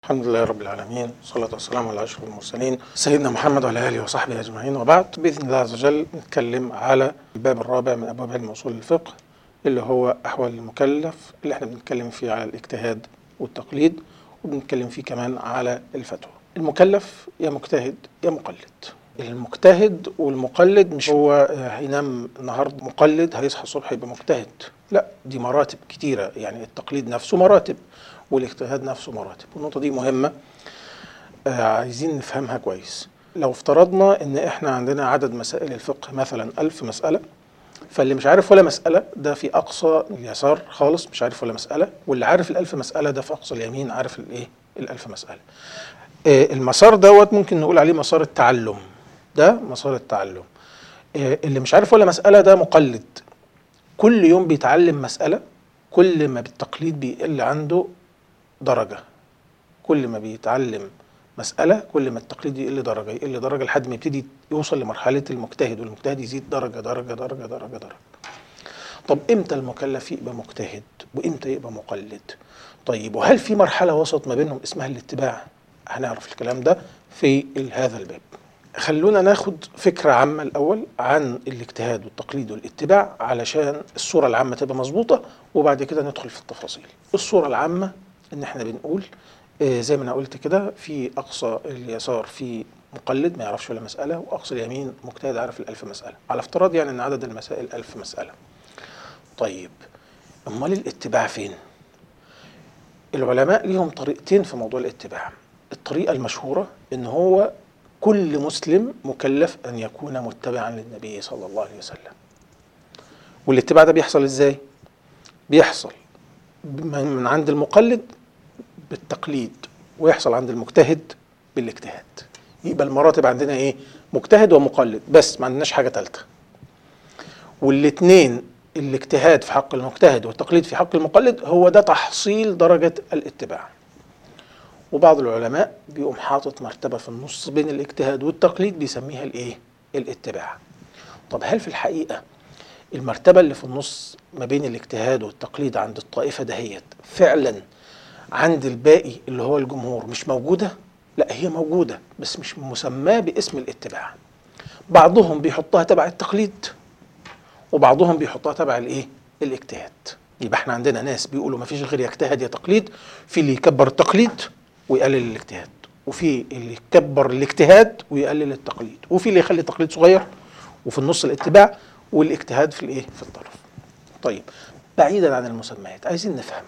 الحمد لله رب العالمين والصلاة والسلام على أشرف المرسلين سيدنا محمد وعلى آله وصحبه أجمعين وبعد بإذن الله عز وجل نتكلم على الباب الرابع من أبواب علم أصول الفقه اللي هو أحوال المكلف اللي احنا بنتكلم فيه على الاجتهاد والتقليد وبنتكلم فيه كمان على الفتوى المكلف يا مجتهد يا مقلد المجتهد والمقلد مش هو هينام النهارده مقلد هيصحى الصبح يبقى مجتهد لا دي مراتب كتيرة يعني التقليد نفسه مراتب والاجتهاد نفسه مراتب والنقطة دي مهمة آه عايزين نفهمها كويس لو افترضنا ان احنا عندنا عدد مسائل الفقه مثلا ألف مسألة فاللي مش عارف ولا مسألة ده في أقصى اليسار خالص مش عارف ولا مسألة واللي عارف الألف مسألة ده في أقصى اليمين عارف الإيه الألف مسألة آه المسار دوت ممكن نقول عليه مسار التعلم ده مسار التعلم آه اللي مش عارف ولا مسألة ده مقلد كل يوم بيتعلم مسألة كل ما بالتقليد بيقل عنده درجة كل ما بيتعلم مسألة كل ما التقليد يقل درجة يقل درجة لحد ما يبتدي يوصل لمرحلة المجتهد والمجتهد يزيد درجة درجة درجة درجة درجة طب امتى المكلف يبقى مجتهد وامتى يبقى مقلد طيب وهل في مرحلة وسط ما بينهم اسمها الاتباع هنعرف الكلام ده في هذا الباب خلونا ناخد فكرة عامة الأول عن الاجتهاد والتقليد والاتباع علشان الصورة العامة تبقى مظبوطة وبعد كده ندخل في التفاصيل الصورة العامة ان احنا بنقول آه زي ما انا قلت كده في اقصى اليسار في مقلد ما يعرفش ولا مسألة واقصى اليمين مجتهد عارف الالف مسألة على افتراض يعني ان عدد المسائل الف مسألة طيب امال الاتباع فين العلماء ليهم طريقتين في موضوع الاتباع الطريقة المشهورة ان هو كل مسلم مكلف ان يكون متبعا للنبي صلى الله عليه وسلم والاتباع ده بيحصل ازاي بيحصل من عند المقلد بالتقليد ويحصل عند المجتهد بالاجتهاد يبقى المراتب عندنا ايه مجتهد ومقلد بس ما عندناش حاجه ثالثه والاثنين الاجتهاد في حق المجتهد والتقليد في حق المقلد هو ده تحصيل درجه الاتباع وبعض العلماء بيقوم حاطط مرتبه في النص بين الاجتهاد والتقليد بيسميها الايه الاتباع طب هل في الحقيقه المرتبة اللي في النص ما بين الاجتهاد والتقليد عند الطائفة دهيت فعلا عند الباقي اللي هو الجمهور مش موجودة؟ لا هي موجودة بس مش مسماة باسم الاتباع بعضهم بيحطها تبع التقليد وبعضهم بيحطها تبع الايه؟ الاجتهاد يبقى احنا عندنا ناس بيقولوا ما فيش غير يجتهد يا تقليد في اللي يكبر التقليد ويقلل الاجتهاد وفي اللي يكبر الاجتهاد ويقلل التقليد وفي اللي يخلي التقليد صغير وفي النص الاتباع والاجتهاد في الايه في الطرف طيب بعيدا عن المسميات عايزين نفهم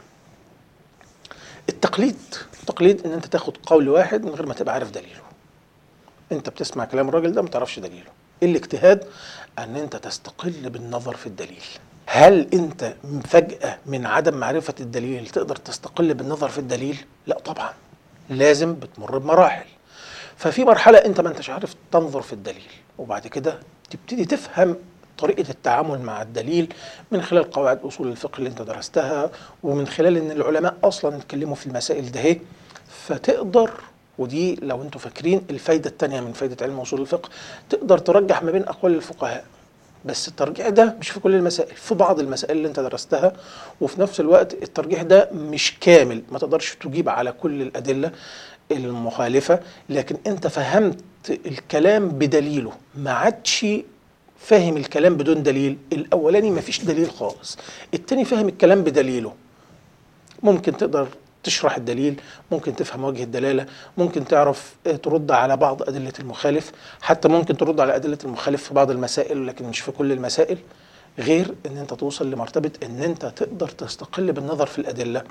التقليد التقليد ان انت تاخد قول واحد من غير ما تبقى عارف دليله انت بتسمع كلام الراجل ده ما تعرفش دليله الاجتهاد ان انت تستقل بالنظر في الدليل هل انت فجأة من عدم معرفة الدليل تقدر تستقل بالنظر في الدليل لا طبعا لازم بتمر بمراحل ففي مرحلة انت ما انتش عارف تنظر في الدليل وبعد كده تبتدي تفهم طريقة التعامل مع الدليل من خلال قواعد أصول الفقه اللي أنت درستها ومن خلال إن العلماء أصلا اتكلموا في المسائل ده هي فتقدر ودي لو أنتم فاكرين الفايدة الثانية من فايدة علم أصول الفقه تقدر ترجح ما بين أقوال الفقهاء بس الترجيح ده مش في كل المسائل في بعض المسائل اللي أنت درستها وفي نفس الوقت الترجيح ده مش كامل ما تقدرش تجيب على كل الأدلة المخالفة لكن أنت فهمت الكلام بدليله ما عادش فاهم الكلام بدون دليل الاولاني ما فيش دليل خالص التاني فاهم الكلام بدليله ممكن تقدر تشرح الدليل ممكن تفهم وجه الدلالة ممكن تعرف ترد على بعض أدلة المخالف حتى ممكن ترد على أدلة المخالف في بعض المسائل لكن مش في كل المسائل غير ان انت توصل لمرتبة ان انت تقدر تستقل بالنظر في الأدلة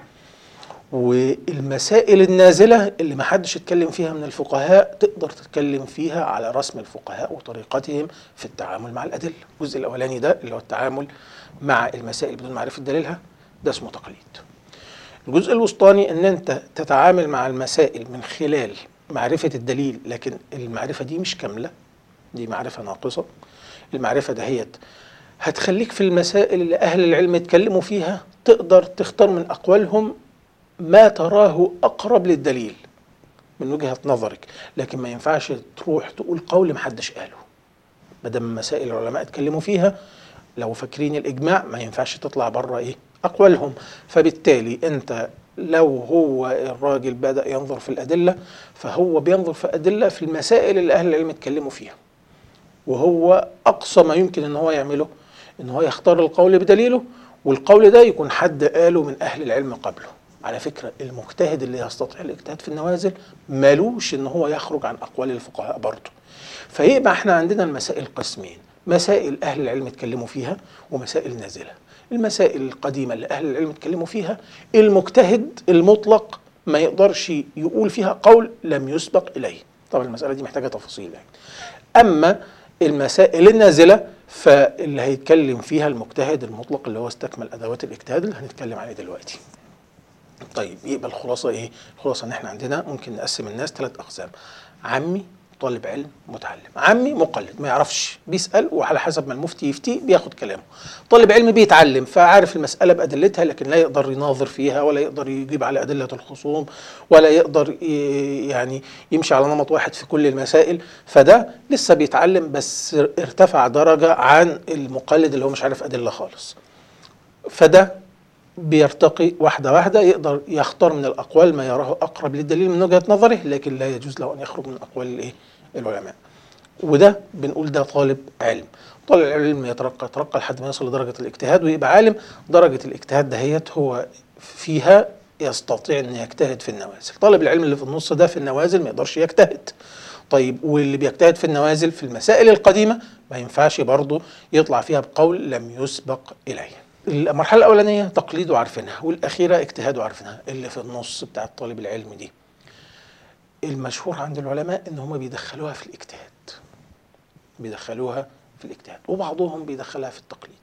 والمسائل النازلة اللي ما حدش اتكلم فيها من الفقهاء تقدر تتكلم فيها على رسم الفقهاء وطريقتهم في التعامل مع الأدلة الجزء الأولاني ده اللي هو التعامل مع المسائل بدون معرفة دليلها ده اسمه تقليد الجزء الوسطاني ان انت تتعامل مع المسائل من خلال معرفة الدليل لكن المعرفة دي مش كاملة دي معرفة ناقصة المعرفة دهيت هتخليك في المسائل اللي أهل العلم اتكلموا فيها تقدر تختار من أقوالهم ما تراه اقرب للدليل من وجهه نظرك لكن ما ينفعش تروح تقول قول محدش قاله ما دام مسائل العلماء اتكلموا فيها لو فاكرين الاجماع ما ينفعش تطلع بره ايه اقوالهم فبالتالي انت لو هو الراجل بدأ ينظر في الأدلة فهو بينظر في أدلة في المسائل اللي أهل العلم اتكلموا فيها وهو أقصى ما يمكن إن هو يعمله إن هو يختار القول بدليله والقول ده يكون حد قاله من أهل العلم قبله على فكرة المجتهد اللي يستطيع الاجتهاد في النوازل مالوش إن هو يخرج عن أقوال الفقهاء برضه فيبقى احنا عندنا المسائل قسمين مسائل أهل العلم اتكلموا فيها ومسائل نازلة المسائل القديمة اللي أهل العلم اتكلموا فيها المجتهد المطلق ما يقدرش يقول فيها قول لم يسبق إليه طبعا المسألة دي محتاجة تفاصيل يعني أما المسائل النازلة فاللي هيتكلم فيها المجتهد المطلق اللي هو استكمل أدوات الاجتهاد اللي هنتكلم عليه دلوقتي طيب يبقى الخلاصة إيه؟ الخلاصة إن إحنا عندنا ممكن نقسم الناس ثلاث أقسام عمي طالب علم متعلم عمي مقلد ما يعرفش بيسأل وعلى حسب ما المفتي يفتي بياخد كلامه طالب علم بيتعلم فعارف المسألة بأدلتها لكن لا يقدر يناظر فيها ولا يقدر يجيب على أدلة الخصوم ولا يقدر ي- يعني يمشي على نمط واحد في كل المسائل فده لسه بيتعلم بس ارتفع درجة عن المقلد اللي هو مش عارف أدلة خالص فده بيرتقي واحدة واحدة يقدر يختار من الأقوال ما يراه أقرب للدليل من وجهة نظره لكن لا يجوز له أن يخرج من أقوال الإيه؟ العلماء وده بنقول ده طالب علم طالب العلم يترقى يترقى لحد ما يصل لدرجة الاجتهاد ويبقى عالم درجة الاجتهاد دهيت هو فيها يستطيع أن يجتهد في النوازل طالب العلم اللي في النص ده في النوازل ما يقدرش يجتهد طيب واللي بيجتهد في النوازل في المسائل القديمة ما ينفعش برضه يطلع فيها بقول لم يسبق إليه المرحلة الأولانية تقليد وعارفينها والأخيرة اجتهاد وعارفينها اللي في النص بتاع طالب العلم دي المشهور عند العلماء ان هم بيدخلوها في الاجتهاد بيدخلوها في الاجتهاد وبعضهم بيدخلها في التقليد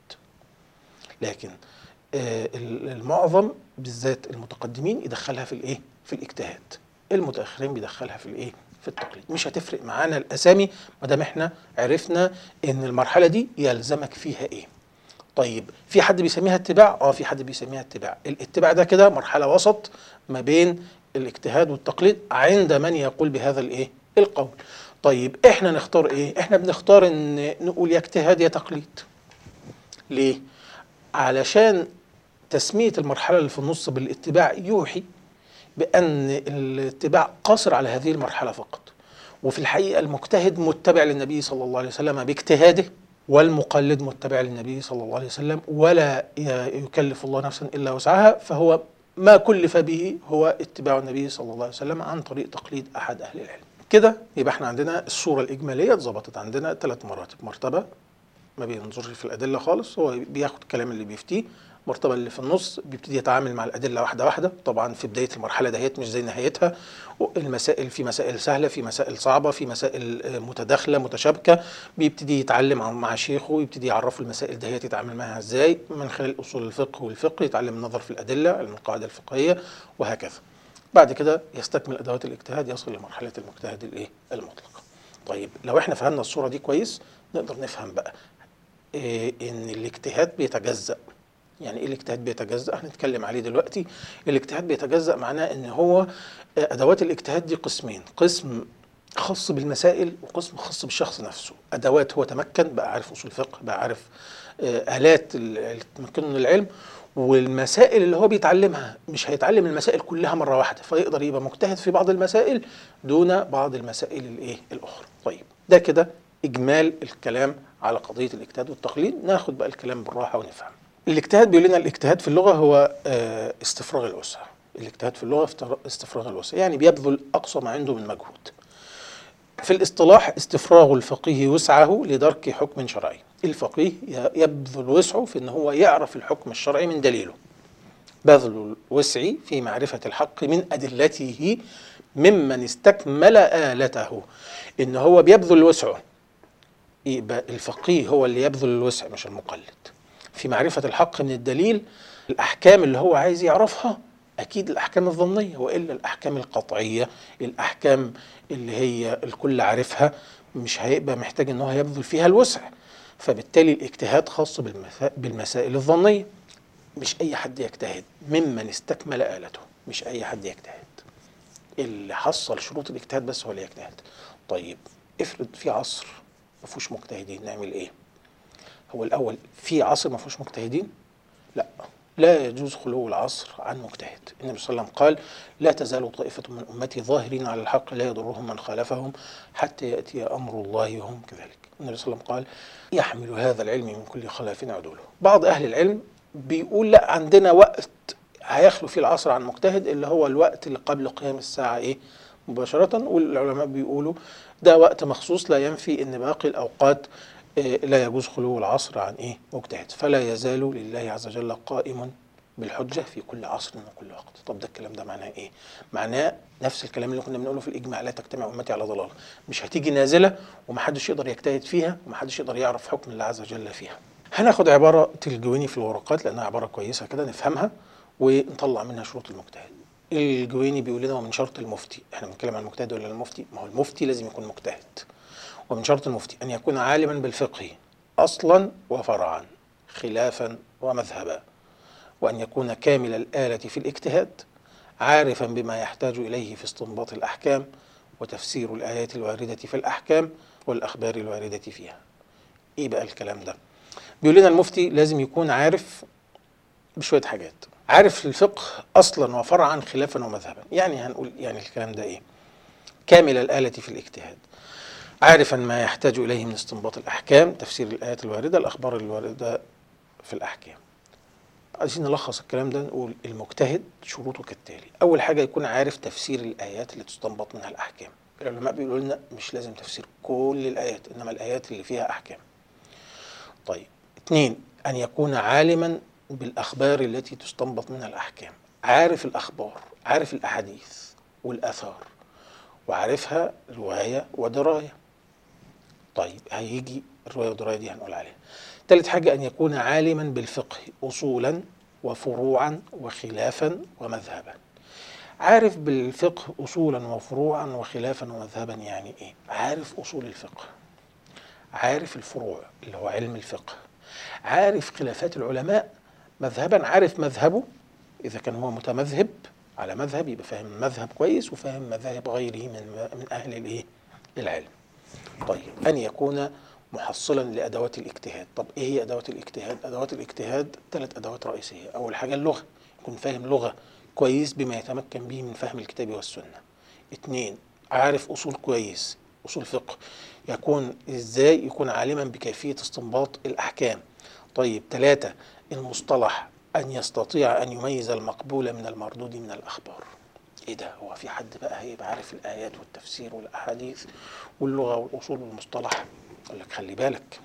لكن آه، ال- المعظم بالذات المتقدمين يدخلها في الايه في الاجتهاد المتاخرين بيدخلها في الايه في التقليد مش هتفرق معانا الاسامي ما دام احنا عرفنا ان المرحله دي يلزمك فيها ايه طيب في حد بيسميها اتباع اه في حد بيسميها اتباع الاتباع ده كده مرحله وسط ما بين الاجتهاد والتقليد عند من يقول بهذا الايه القول طيب احنا نختار ايه احنا بنختار ان نقول يا اجتهاد يا تقليد ليه علشان تسميه المرحله اللي في النص بالاتباع يوحي بان الاتباع قاصر على هذه المرحله فقط وفي الحقيقه المجتهد متبع للنبي صلى الله عليه وسلم باجتهاده والمقلد متبع للنبي صلى الله عليه وسلم ولا ي- يكلف الله نفسا الا وسعها فهو ما كلف به هو اتباع النبي صلى الله عليه وسلم عن طريق تقليد احد اهل العلم. كده يبقى احنا عندنا الصوره الاجماليه اتظبطت عندنا ثلاث مراتب، مرتبه ما بينظرش في الادله خالص هو بياخد كلام اللي بيفتيه المرتبه اللي في النص بيبتدي يتعامل مع الادله واحده واحده طبعا في بدايه المرحله دهيت مش زي نهايتها المسائل في مسائل سهله في مسائل صعبه في مسائل آه، متداخله متشابكه بيبتدي يتعلم عن- مع شيخه يبتدي يعرفه المسائل دهيت يتعامل معها ازاي من خلال اصول الفقه والفقه يتعلم النظر في الادله علم القاعده الفقهيه وهكذا بعد كده يستكمل ادوات الاجتهاد يصل لمرحله المجتهد الايه المطلق طيب لو احنا فهمنا الصوره دي كويس نقدر نفهم بقى إيه ان الاجتهاد بيتجزأ يعني ايه الاجتهاد بيتجزأ هنتكلم عليه دلوقتي الاجتهاد بيتجزأ معناه ان هو آه، ادوات الاجتهاد دي قسمين قسم خاص بالمسائل وقسم خاص بالشخص نفسه ادوات هو تمكن بقى عارف اصول الفقه بقى عارف آه، الات ال- اللي تمكنه من العلم والمسائل اللي هو بيتعلمها مش هيتعلم المسائل كلها مره واحده فيقدر يبقى مجتهد في بعض المسائل دون بعض المسائل الايه الاخرى طيب ده كده اجمال الكلام على قضيه الاجتهاد والتقليد ناخد بقى الكلام بالراحه ونفهم الاجتهاد بيقول لنا الاجتهاد في اللغه هو آه، استفراغ الوسع الاجتهاد في اللغه افتر- استفراغ الوسع يعني بيبذل اقصى ما عنده من مجهود في الاصطلاح استفراغ الفقيه وسعه لدرك حكم شرعي الفقيه ي- يبذل وسعه في ان هو يعرف الحكم الشرعي من دليله بذل الوسع في معرفة الحق من أدلته ممن استكمل آلته إن هو بيبذل وسعه يبقى الفقيه هو اللي يبذل الوسع مش المقلد في معرفة الحق من الدليل الأحكام اللي هو عايز يعرفها أكيد الأحكام الظنية وإلا الأحكام القطعية الأحكام اللي هي الكل عارفها مش هيبقى محتاج إن هو يبذل فيها الوسع فبالتالي الاجتهاد خاص بالمسا- بالمسائل الظنية مش أي حد يجتهد ممن استكمل آلته مش أي حد يجتهد اللي حصل شروط الاجتهاد بس هو اللي يجتهد طيب افرض في عصر ما فيهوش مجتهدين نعمل ايه هو الاول في عصر ما فيهوش مجتهدين لا لا يجوز خلو العصر عن مجتهد النبي صلى الله عليه وسلم قال لا تزال طائفة من أمتي ظاهرين على الحق لا يضرهم من خالفهم حتى يأتي أمر الله وهم كذلك النبي صلى الله عليه وسلم قال يحمل هذا العلم من كل خلاف عدوله بعض أهل العلم بيقول لا عندنا وقت هيخلو فيه العصر عن مجتهد اللي هو الوقت اللي قبل قيام الساعة إيه مباشرة والعلماء بيقولوا ده وقت مخصوص لا ينفي ان باقي الاوقات آه، لا يجوز خلو العصر عن ايه مجتهد فلا يزال لله عز وجل قائم بالحجة في كل عصر وكل وقت طب ده الكلام ده معناه ايه معناه نفس الكلام اللي كنا بنقوله في الاجماع لا تجتمع امتي على ضلال مش هتيجي نازلة ومحدش يقدر يجتهد فيها ومحدش يقدر يعرف حكم الله عز وجل فيها هناخد عبارة الجويني في الورقات لأنها عبارة كويسة كده نفهمها ونطلع منها شروط المجتهد الجويني بيقول لنا ومن شرط المفتي احنا بنتكلم عن المجتهد ولا المفتي ما هو المفتي لازم يكون مجتهد ومن شرط المفتي ان يكون عالما بالفقه اصلا وفرعا خلافا ومذهبا وان يكون كامل الاله في الاجتهاد عارفا بما يحتاج اليه في استنباط الاحكام وتفسير الايات الوارده في الاحكام والاخبار الوارده فيها ايه بقى الكلام ده بيقول لنا المفتي لازم يكون عارف بشويه حاجات عارف الفقه اصلا وفرعا خلافا ومذهبا يعني هنقول يعني الكلام ده ايه كامل الآلة في الاجتهاد عارفا ما يحتاج إليه من استنباط الأحكام تفسير الآيات الواردة الأخبار الواردة في الأحكام عايزين نلخص الكلام ده نقول المجتهد شروطه كالتالي أول حاجة يكون عارف تفسير الآيات اللي تستنبط منها الأحكام العلماء بيقولوا لنا مش لازم تفسير كل الآيات إنما الآيات اللي فيها أحكام طيب اثنين أن يكون عالما بالأخبار التي تستنبط منها الأحكام عارف الأخبار عارف الأحاديث والآثار وعارفها رواية ودراية طيب هيجي الرواية والدراية دي هنقول عليها ثالث حاجة أن يكون عالما بالفقه أصولا وفروعا وخلافا ومذهبا عارف بالفقه أصولا وفروعا وخلافا ومذهبا يعني إيه؟ عارف أصول الفقه عارف الفروع اللي هو علم الفقه عارف خلافات العلماء مذهبا عارف مذهبه إذا كان هو متمذهب على مذهب يبقى فاهم المذهب كويس وفاهم مذاهب غيره من من أهل الإيه؟ العلم. طيب أن يكون محصلا لأدوات الاجتهاد، طب إيه هي أدوات الاجتهاد؟ أدوات الاجتهاد ثلاث أدوات رئيسية، أول حاجة اللغة، يكون فاهم لغة كويس بما يتمكن به من فهم الكتاب والسنة. اثنين عارف أصول كويس، أصول فقه، يكون إزاي؟ يكون عالما بكيفية استنباط الأحكام. طيب ثلاثة المصطلح أن يستطيع أن يميز المقبول من المردود من الأخبار إيه ده هو في حد بقى هيبقى عارف الآيات والتفسير والأحاديث واللغة والأصول والمصطلح يقول لك خلي بالك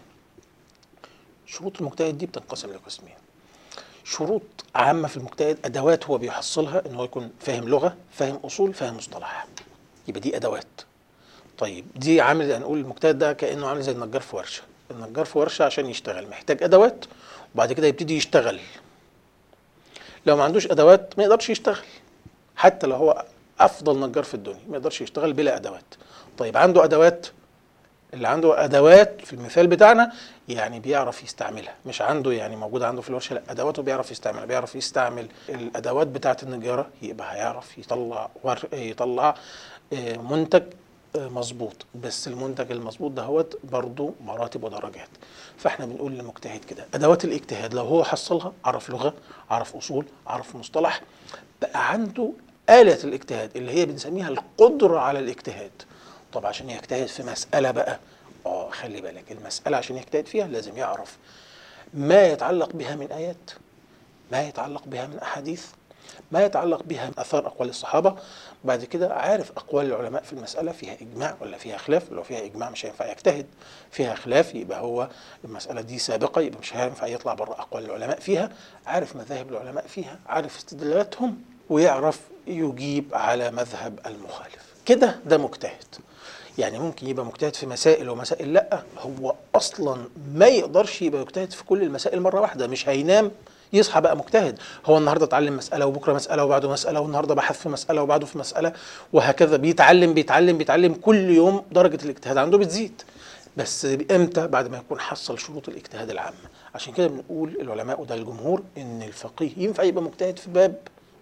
شروط المجتهد دي بتنقسم لقسمين شروط عامة في المجتهد أدوات هو بيحصلها إن هو يكون فاهم لغة فاهم أصول فاهم مصطلح يبقى دي أدوات طيب دي عامل هنقول المجتهد ده كأنه عامل زي النجار في ورشة النجار في ورشة عشان يشتغل محتاج أدوات وبعد كده يبتدي يشتغل لو ما عندوش ادوات ما يقدرش يشتغل حتى لو هو افضل نجار في الدنيا ما يقدرش يشتغل بلا ادوات طيب عنده ادوات اللي عنده ادوات في المثال بتاعنا يعني بيعرف يستعملها مش عنده يعني موجوده عنده في الورشه لا ادواته بيعرف يستعملها بيعرف يستعمل الادوات بتاعه النجاره يبقى هيعرف يطلع ور... يطلع آه، منتج مظبوط بس المنتج المظبوط دهوت برضه مراتب ودرجات فاحنا بنقول للمجتهد كده ادوات الاجتهاد لو هو حصلها عرف لغه عرف اصول عرف مصطلح بقى عنده آلة الاجتهاد اللي هي بنسميها القدرة على الاجتهاد طب عشان يجتهد في مسألة بقى اه خلي بالك المسألة عشان يجتهد فيها لازم يعرف ما يتعلق بها من آيات ما يتعلق بها من أحاديث ما يتعلق بها اثار اقوال الصحابه بعد كده عارف اقوال العلماء في المساله فيها اجماع ولا فيها خلاف لو فيها اجماع مش هينفع يجتهد فيها خلاف يبقى هو المساله دي سابقه يبقى مش هينفع يطلع بره اقوال العلماء فيها عارف مذاهب العلماء فيها عارف استدلالاتهم ويعرف يجيب على مذهب المخالف كده ده مجتهد يعني ممكن يبقى مجتهد في مسائل ومسائل لا هو اصلا ما يقدرش يبقى مجتهد في كل المسائل مره واحده مش هينام يصحى بقى مجتهد هو النهارده اتعلم مساله وبكره مساله وبعده مساله والنهارده بحث في مساله وبعده في مساله وهكذا بيتعلم بيتعلم بيتعلم كل يوم درجه الاجتهاد عنده بتزيد بس امتى بعد ما يكون حصل شروط الاجتهاد العامه عشان كده بنقول العلماء وده الجمهور ان الفقيه ينفع يبقى مجتهد في باب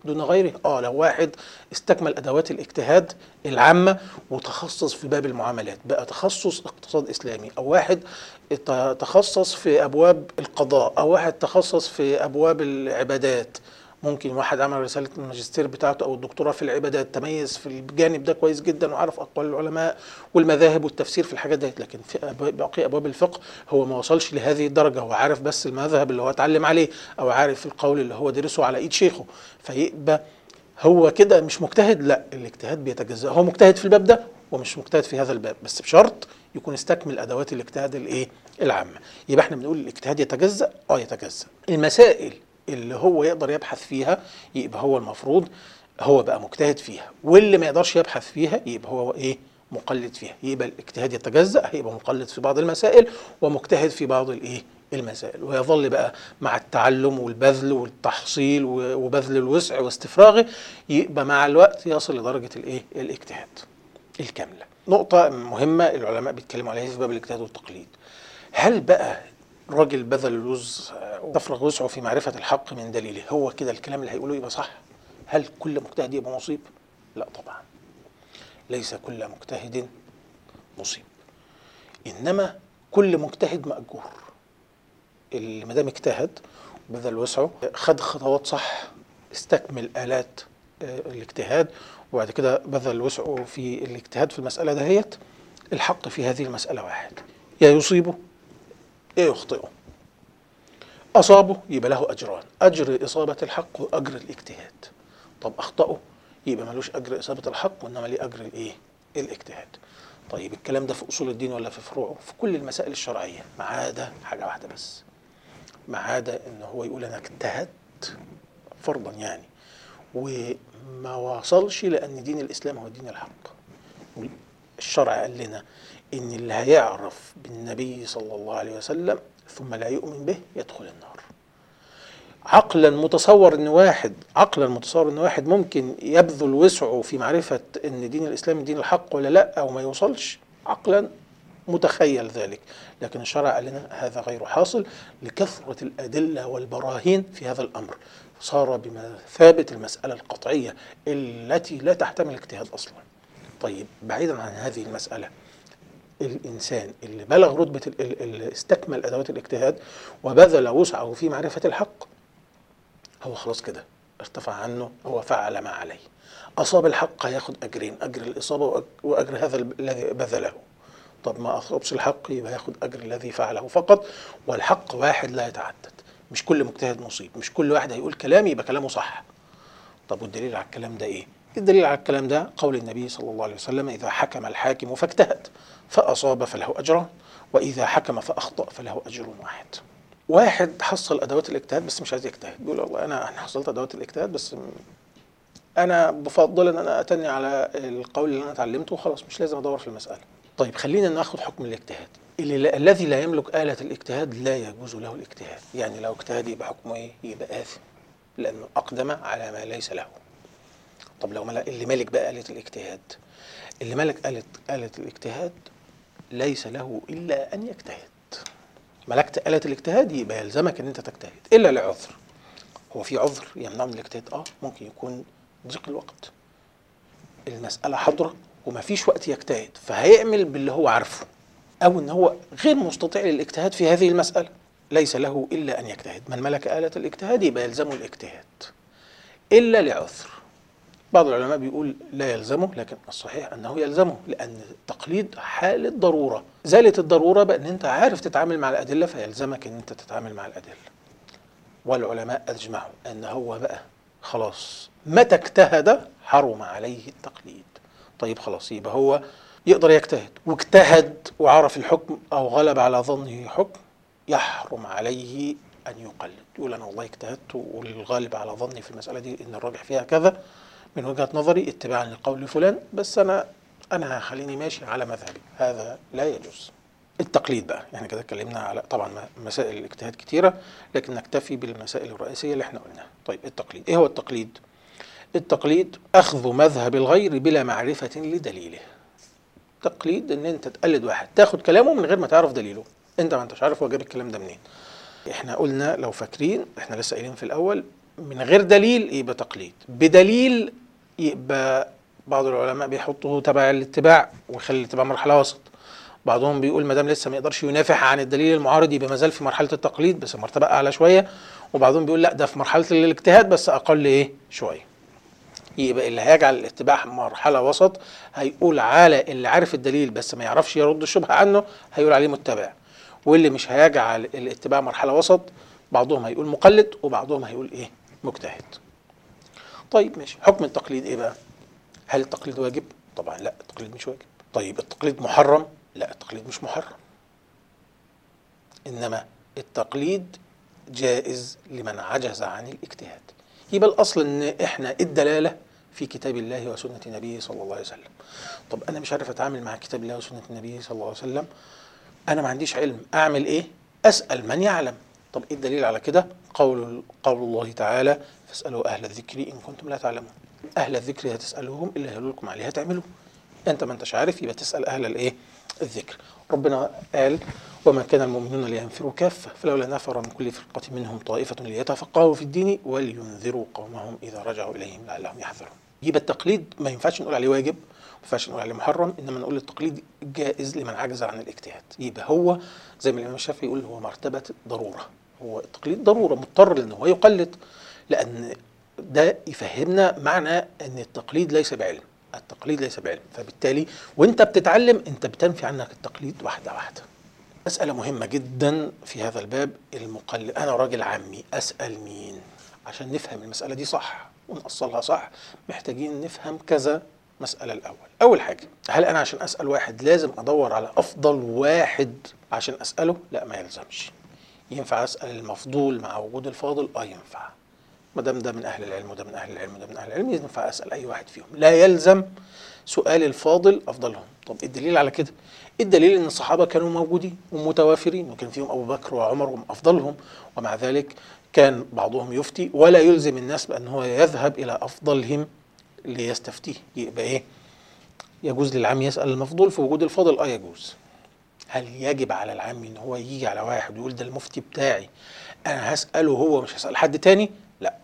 دون غيره اه لو واحد استكمل ادوات الاجتهاد العامه وتخصص في باب المعاملات بقى تخصص اقتصاد اسلامي او واحد ت- تخصص في ابواب القضاء او واحد تخصص في ابواب العبادات ممكن واحد عمل رسالة الماجستير بتاعته أو الدكتوراه في العبادات تميز في الجانب ده كويس جدا وعرف أقوال العلماء والمذاهب والتفسير في الحاجات ديت لكن في أبواب- باقي أبواب الفقه هو ما وصلش لهذه الدرجة هو عارف بس المذهب اللي هو اتعلم عليه أو عارف القول اللي هو درسه على إيد شيخه فيبقى هو كده مش مجتهد لا الاجتهاد بيتجزأ هو مجتهد في الباب ده ومش مجتهد في هذا الباب بس بشرط يكون استكمل ادوات الاجتهاد الايه العامه يبقى احنا بنقول الاجتهاد يتجزأ اه يتجزأ المسائل اللي هو يقدر يبحث فيها يبقى هو المفروض هو بقى مجتهد فيها واللي ما يقدرش يبحث فيها يبقى هو ايه مقلد فيها يبقى الاجتهاد يتجزأ هيبقى مقلد في بعض المسائل ومجتهد في بعض الايه المسائل ويظل بقى مع التعلم والبذل والتحصيل و- وبذل الوسع واستفراغه يبقى مع الوقت يصل لدرجة الايه الاجتهاد الكاملة نقطة مهمة العلماء بيتكلموا عليها في باب الاجتهاد والتقليد هل بقى راجل بذل الوز تفرغ وسعه في معرفة الحق من دليله هو كده الكلام اللي هيقوله يبقى صح هل كل مجتهد يبقى مصيب لا طبعا ليس كل مجتهد مصيب انما كل مجتهد مأجور اللي ما دام اجتهد بذل وسعه خد خطوات صح استكمل آلات آه، الاجتهاد وبعد كده بذل وسعه في الاجتهاد في المسألة دهيت الحق في هذه المسألة واحد يا يصيبه يا يخطئه أصابه يبقى له أجران أجر إصابة الحق وأجر الاجتهاد طب أخطأه يبقى ملوش أجر إصابة الحق وإنما ليه أجر الإيه؟ الاجتهاد طيب الكلام ده في أصول الدين ولا في فروعه؟ في كل المسائل الشرعية ما عدا حاجة واحدة بس ما عدا إن هو يقول أنا اجتهدت فرضا يعني وما وصلش لأن دين الإسلام هو دين الحق الشرع قال لنا ان اللي هيعرف بالنبي صلى الله عليه وسلم ثم لا يؤمن به يدخل النار عقلا متصور ان واحد عقلا متصور ان واحد ممكن يبذل وسعه في معرفه ان دين الاسلام دين الحق ولا لا او ما يوصلش عقلا متخيل ذلك لكن الشرع قال لنا هذا غير حاصل لكثره الادله والبراهين في هذا الامر صار بمثابه المساله القطعيه التي لا تحتمل اجتهاد اصلا طيب بعيدا عن هذه المسألة الإنسان اللي بلغ رتبة ال- ال- اللي استكمل أدوات الاجتهاد وبذل وسعه في معرفة الحق هو خلاص كده ارتفع عنه هو فعل ما عليه أصاب الحق هياخد أجرين أجر الإصابة وأج- وأجر هذا ال- الذي بذله طب ما أصابش الحق يبقى ياخد أجر الذي فعله فقط والحق واحد لا يتعدد مش كل مجتهد مصيب مش كل واحد هيقول كلام يبقى كلامه صح طب والدليل على الكلام ده ايه؟ الدليل على الكلام ده قول النبي صلى الله عليه وسلم اذا حكم الحاكم فاجتهد فاصاب فله اجران واذا حكم فاخطا فله اجر واحد. واحد حصل ادوات الاجتهاد بس مش عايز يجتهد بيقول والله انا انا حصلت ادوات الاجتهاد بس م- انا بفضل ان انا اتني على القول اللي انا اتعلمته وخلاص مش لازم ادور في المساله. طيب خلينا ناخد حكم الاجتهاد. اللي لا الذي لا يملك آلة الاجتهاد لا يجوز له الاجتهاد، يعني لو اجتهد يبقى حكمه ايه؟ يبقى آثم. لأنه أقدم على ما ليس له. طب لو ملك اللي مالك بقى آلة الاجتهاد اللي مالك آلة آلة الاجتهاد ليس له إلا أن يجتهد ملكت آلة الاجتهاد يبقى يلزمك أن أنت تجتهد إلا لعذر هو في عذر يمنع من الاجتهاد اه ممكن يكون ضيق الوقت المسألة حاضرة وما فيش وقت يجتهد فهيعمل باللي هو عارفه أو أن هو غير مستطيع للاجتهاد في هذه المسألة ليس له إلا أن يجتهد من ملك آلة الاجتهاد يبقى يلزمه الاجتهاد إلا لعذر بعض العلماء بيقول لا يلزمه لكن الصحيح انه يلزمه لان التقليد حاله ضروره زالت الضروره بان انت عارف تتعامل مع الادله فيلزمك ان انت تتعامل مع الادله والعلماء اجمعوا ان هو بقى خلاص متى اجتهد حرم عليه التقليد طيب خلاص يبقى هو يقدر يجتهد واجتهد وعرف الحكم او غلب على ظنه حكم يحرم عليه ان يقلد يقول انا والله اجتهدت والغالب على ظني في المساله دي ان الراجح فيها كذا من وجهه نظري اتباعا لقول فلان بس انا انا هخليني ماشي على مذهبي هذا لا يجوز التقليد بقى يعني كده اتكلمنا على طبعا مسائل الاجتهاد كتيره لكن نكتفي بالمسائل الرئيسيه اللي احنا قلناها طيب التقليد ايه هو التقليد التقليد اخذ مذهب الغير بلا معرفه لدليله تقليد ان انت تقلد واحد تاخد كلامه من غير ما تعرف دليله انت ما انتش عارف هو جاب الكلام ده منين احنا قلنا لو فاكرين احنا لسه قايلين في الاول من غير دليل يبقى تقليد بدليل يبقى بعض العلماء بيحطوه تبع الاتباع ويخلي الاتباع مرحله وسط بعضهم بيقول ما دام لسه ما يقدرش ينافح عن الدليل المعارض يبقى ما زال في مرحله التقليد بس مرتبه اعلى شويه وبعضهم بيقول لا ده في مرحله الاجتهاد بس اقل ايه شويه يبقى اللي هيجعل الاتباع مرحله وسط هيقول على اللي عارف الدليل بس ما يعرفش يرد الشبهه عنه هيقول عليه متبع واللي مش هيجعل الاتباع مرحله وسط بعضهم هيقول مقلد وبعضهم هيقول ايه مجتهد طيب ماشي حكم التقليد ايه بقى هل التقليد واجب طبعا لا التقليد مش واجب طيب التقليد محرم لا التقليد مش محرم انما التقليد جائز لمن عجز عن الاجتهاد يبقى الاصل ان احنا الدلاله في كتاب الله وسنه نبيه صلى الله عليه وسلم طب انا مش عارف اتعامل مع كتاب الله وسنه النبي صلى الله عليه وسلم انا ما عنديش علم اعمل ايه اسال من يعلم طب ايه الدليل على كده قول قول الله تعالى فاسالوا اهل الذكر ان كنتم لا تعلمون اهل الذكر هتسالوهم الا يقولوا لكم عليها تعملوا انت ما انتش عارف يبقى تسال اهل الايه الذكر ربنا قال وما كان المؤمنون لينفروا كافة فلولا نفر من كل فرقة منهم طائفة ليتفقهوا في الدين ولينذروا قومهم إذا رجعوا إليهم لعلهم يحذرون يبقى التقليد ما ينفعش نقول عليه واجب ما ينفعش نقول عليه محرم انما نقول التقليد جائز لمن عجز عن الاجتهاد يبقى هو زي ما الامام الشافعي يقول هو مرتبه ضروره هو التقليد ضروره مضطر لان هو يقلد لان ده يفهمنا معنى ان التقليد ليس بعلم التقليد ليس بعلم فبالتالي وانت بتتعلم انت بتنفي عنك التقليد واحده واحده مسألة مهمة جدا في هذا الباب المقلد أنا راجل عامي أسأل مين عشان نفهم المسألة دي صح ونأصلها صح محتاجين نفهم كذا مسألة الأول أول حاجة هل أنا عشان أسأل واحد لازم أدور على أفضل واحد عشان أسأله لا ما يلزمش ينفع أسأل المفضول مع وجود الفاضل آه ينفع ما دام ده من أهل العلم وده من أهل العلم وده من أهل العلم ينفع أسأل أي واحد فيهم لا يلزم سؤال الفاضل أفضلهم طب إيه الدليل على كده الدليل ان الصحابه كانوا موجودين ومتوافرين وكان فيهم ابو بكر وعمر هم افضلهم ومع ذلك كان بعضهم يفتي ولا يلزم الناس بان هو يذهب الى افضلهم ليستفتيه يبقى ايه يجوز للعام يسال المفضول في وجود الفاضل اه يجوز هل يجب على العام ان هو يجي على واحد ويقول ده المفتي بتاعي انا هساله هو مش هسال حد تاني لا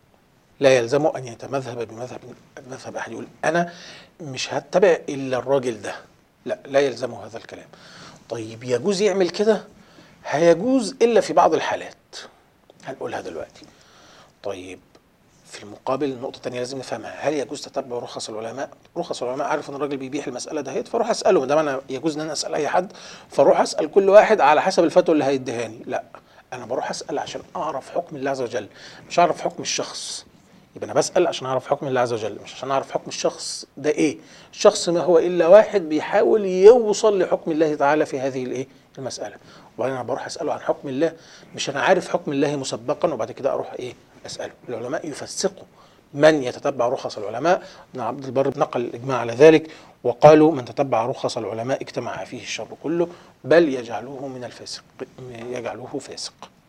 لا يلزمه ان يتمذهب بمذهب مذهب احد يقول انا مش هتبع الا الراجل ده لا لا يلزمه هذا الكلام طيب يجوز يعمل كده هيجوز الا في بعض الحالات هنقولها دلوقتي طيب في المقابل نقطة تانية لازم نفهمها هل يجوز تتبع رخص العلماء؟ رخص العلماء عارف ان الراجل بيبيح المسألة دهيت فاروح اسأله ما دام انا يجوز ان انا اسأل اي حد فاروح اسأل كل واحد على حسب الفتوى اللي هيديهاني لا انا بروح اسأل عشان اعرف حكم الله عز وجل مش اعرف حكم الشخص يبقى انا بسال عشان اعرف حكم الله عز وجل مش عشان اعرف حكم الشخص ده ايه الشخص ما هو الا واحد بيحاول يوصل لحكم الله تعالى في هذه الايه المساله وبعدين انا بروح اساله عن حكم الله مش انا عارف حكم الله مسبقا وبعد كده اروح ايه اساله العلماء يفسقوا من يتتبع رخص العلماء ابن عبد البر نقل الاجماع على ذلك وقالوا من تتبع رخص العلماء اجتمع فيه الشر كله بل يجعلوه من الفاسق يجعلوه فاسق